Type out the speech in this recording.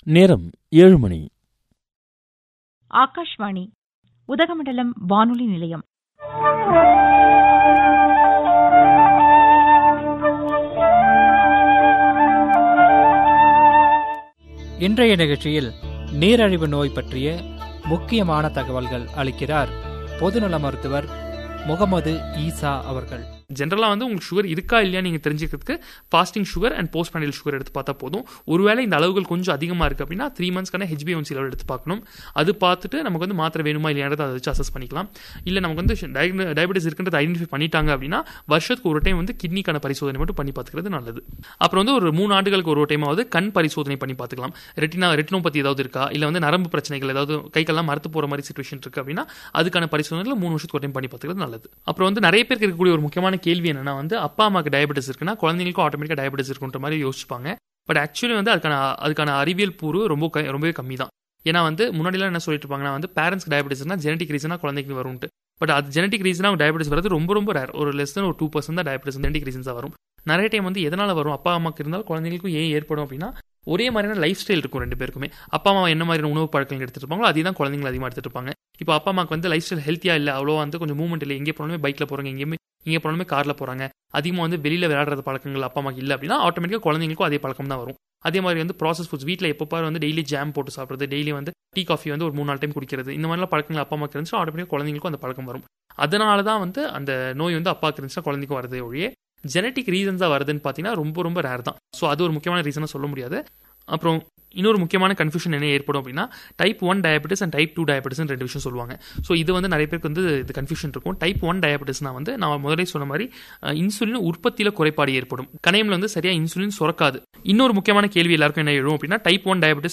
நேரம் ஏழு மணி ஆகாஷ்வாணி உதகமண்டலம் வானொலி நிலையம் இன்றைய நிகழ்ச்சியில் நீரழிவு நோய் பற்றிய முக்கியமான தகவல்கள் அளிக்கிறார் பொதுநல மருத்துவர் முகமது ஈசா அவர்கள் ஜென்ரலாக வந்து உங்களுக்கு சுகர் இருக்கா இல்லையா நீங்கள் தெரிஞ்சுக்கிறதுக்கு ஃபாஸ்டிங் சுகர் அண்ட் போஸ்ட் பேண்டில் சுகர் எடுத்து பார்த்தா போதும் ஒருவேளை இந்த அளவுகள் கொஞ்சம் அதிகமாக இருக்குது அப்படின்னா த்ரீ மந்த்ஸ்க்கான ஹெச்பிஎன்சி லெவல் எடுத்து பார்க்கணும் அது பார்த்துட்டு நமக்கு வந்து மாத்திரை வேணுமா இல்லையான்றதை அதை வச்சு அசஸ் பண்ணிக்கலாம் இல்லை நமக்கு வந்து டயபெட்டிஸ் இருக்குன்றது ஐடென்டிஃபை பண்ணிட்டாங்க அப்படின்னா வருஷத்துக்கு ஒரு டைம் வந்து கிட்னிக்கான பரிசோதனை மட்டும் பண்ணி பார்த்துக்கிறது நல்லது அப்புறம் வந்து ஒரு மூணு ஆண்டுகளுக்கு ஒரு டைமாவது கண் பரிசோதனை பண்ணி பார்த்துக்கலாம் ரெட்டினா ரெட்டினோபதி ஏதாவது இருக்கா இல்லை வந்து நரம்பு பிரச்சனைகள் ஏதாவது கைக்கெல்லாம் மறுத்து போகிற மாதிரி சுச்சுவேஷன் இருக்குது அப்படின்னா அதுக்கான பரிசோதனையில் மூணு வருஷத்துக்கு ஒரு டைம் பண்ணி பார்த்துக்கிறது நல்லது அப்புறம் வந்து நிறைய பேருக்கு இருக்கக்கூடிய ஒரு முக்கியமான கேள்வி என்னன்னா வந்து அப்பா அம்மாக்கு டயபெட்டிஸ் இருக்குன்னா குழந்தைங்களுக்கும் ஆட்டோமேட்டிக்காக டயபெட்டிஸ் இருக்குன்ற மாதிரி யோசிப்பாங்க பட் ஆக்சுவலி வந்து அதுக்கான அதுக்கான அறிவியல் பூர்வு ரொம்ப க- ரொம்பவே கம்மி தான் ஏன்னா வந்து முன்னாடிலாம் என்ன சொல்லிட்டு இருப்பாங்கன்னா வந்து பேரண்ட்ஸ் டயபெட்டிஸ்னா ஜெனடிக் ரீசனாக குழந்தைக்கு வரும்ட்டு பட் அது ஜெனடிக் ரீசனாக டயபெட்டிஸ் வரது ரொம்ப ரொம்ப ரேர் ஒரு லெஸ் ஒரு டூ பர்சன்ட் தான் டயபெட்டிஸ் ஜெனடிக் ரீசன்ஸாக வரும் நிறைய டைம் வந்து எதனால் வரும் அப்பா அம்மாக்கு இருந்தாலும் குழந்தைங்களுக்கும் ஏன் ஏற்படும் அப்படின்னா ஒரே மாதிரியான லைஃப் ஸ்டைல் இருக்கும் ரெண்டு பேருக்குமே அப்பா அம்மா என்ன மாதிரியான உணவு பழக்கங்கள் எடுத்துட்டு இருப்பாங்களோ அதே தான் குழந்தைங்க அதிகமாக எடுத்துட்டு இருப்பாங்க இப்போ அப்பா அம்மாக்கு வந்து லைஃப் ஸ்டைல் ஹெல்த்தியாக இல்லை அவ்வளோ வந்து கொஞ்சம் மூவ்மெண்ட் இல்லை எங்கே போனாலுமே பைக்கில் போகிறாங்க எங்கேயுமே இங்கே போனாலுமே காரில் போகிறாங்க அதிகமாக வந்து வெளியில் விளையாடுறது பழக்கங்கள் அப்பா அம்மாக்கு இல்லை அப்படின்னா ஆட்டோமேட்டிக்காக குழந்தைங்களுக்கும் அதே பழக்கம் தான் வரும் அதே மாதிரி வந்து ப்ராசஸ் ஃபுட்ஸ் வீட்டில் எப்போ பாரு வந்து டெய்லி ஜாம் போட்டு சாப்பிட்றது டெய்லி வந்து டீ காஃபி வந்து ஒரு மூணு நாலு டைம் குடிக்கிறது இந்த மாதிரிலாம் பழக்கங்கள் அப்பா அம்மாக்கு இருந்துச்சுன்னா ஆட்டோமேட்டிக்காக குழந்தைங்களுக்கும் அந்த பழக்கம் வரும் அதனால தான் வந்து அந்த நோய் வந்து அப்பாவுக்கு இருந்துச்சுன்னா குழந்தைக்கும் வருது ஒழிய ஜெனட்டிக் ரீசன்ஸாக வருதுன்னு பார்த்தீங்கன்னா ரொம்ப ரொம்ப ரேர் தான் ஸோ அது ஒரு முக்கியமான ரீசனாக சொல்ல முடியாது அப்புறம் இன்னொரு முக்கியமான கன்ஃபியூஷன் என்ன ஏற்படும் அப்படின்னா type one diabetes and type two diabetes ரெண்டு விஷயம் சொல்லுவாங்க ஸோ இது வந்து நிறைய பேருக்கு வந்து இது கன்ஃபியூஷன் இருக்கும் டைப் ஒன் டயபெட்டிஸ்னா வந்து நான் முதலே சொன்ன மாதிரி இன்சுலின் உற்பத்தியில் குறைபாடு ஏற்படும் கணையம்ல வந்து சரியா இன்சுலின் சுரக்காது இன்னொரு முக்கியமான கேள்வி எல்லாருக்கும் என்ன எழும் அப்படின்னா டைப் ஒன் டயபெட்டிஸ்